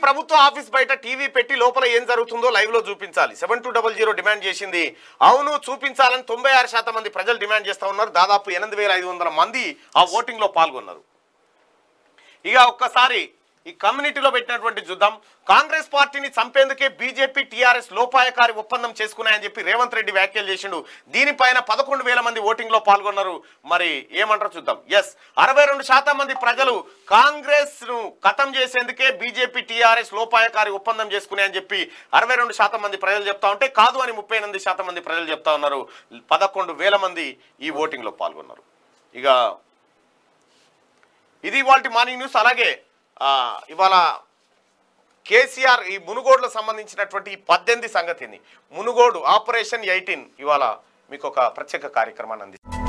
ప్రభుత్వ ఆఫీస్ బయట టీవీ పెట్టి లోపల ఏం జరుగుతుందో లైవ్ లో చూపించాలి seven two double zero demand చేసింది అవును చూపించాలని తొంభై ఆరు శాతం మంది ప్రజలు డిమాండ్ చేస్తా ఉన్నారు దాదాపు ఎనిమిది వేల ఐదు వందల మంది ఆ ఓటింగ్ లో పాల్గొన్నారు ఇక ఒక్కసారి ఈ కమ్యూనిటీలో పెట్టినటువంటి చూద్దాం కాంగ్రెస్ పార్టీని చంపేందుకే బీజేపీ టీఆర్ఎస్ లోపాయకారి ఒప్పందం చేసుకున్నాయని చెప్పి రేవంత్ రెడ్డి వ్యాఖ్యలు చేసిండు దీనిపైన పదకొండు వేల మంది ఓటింగ్ లో పాల్గొన్నారు మరి ఏమంటారు చూద్దాం ఎస్ అరవై రెండు శాతం మంది ప్రజలు కాంగ్రెస్ ను ఖతం చేసేందుకే బీజేపీ టీఆర్ఎస్ లోపాయకారి ఒప్పందం చేసుకున్నాయని చెప్పి అరవై రెండు శాతం మంది ప్రజలు చెప్తా ఉంటే కాదు అని ముప్పై ఎనిమిది శాతం మంది ప్రజలు చెప్తా ఉన్నారు పదకొండు వేల మంది ఈ ఓటింగ్ లో పాల్గొన్నారు ఇక ఇది ఇవాళ మార్నింగ్ న్యూస్ అలాగే ఆ, ఇవాళ కేసీఆర్ ఈ మునుగోడులో సంబంధించినటువంటి ఈ పద్దెనిమిది సంగతిని మునుగోడు ఆపరేషన్ ఎయిటీన్ ఇవాళ మీకు ఒక ప్రత్యేక కార్యక్రమాన్ని అందిస్తుంది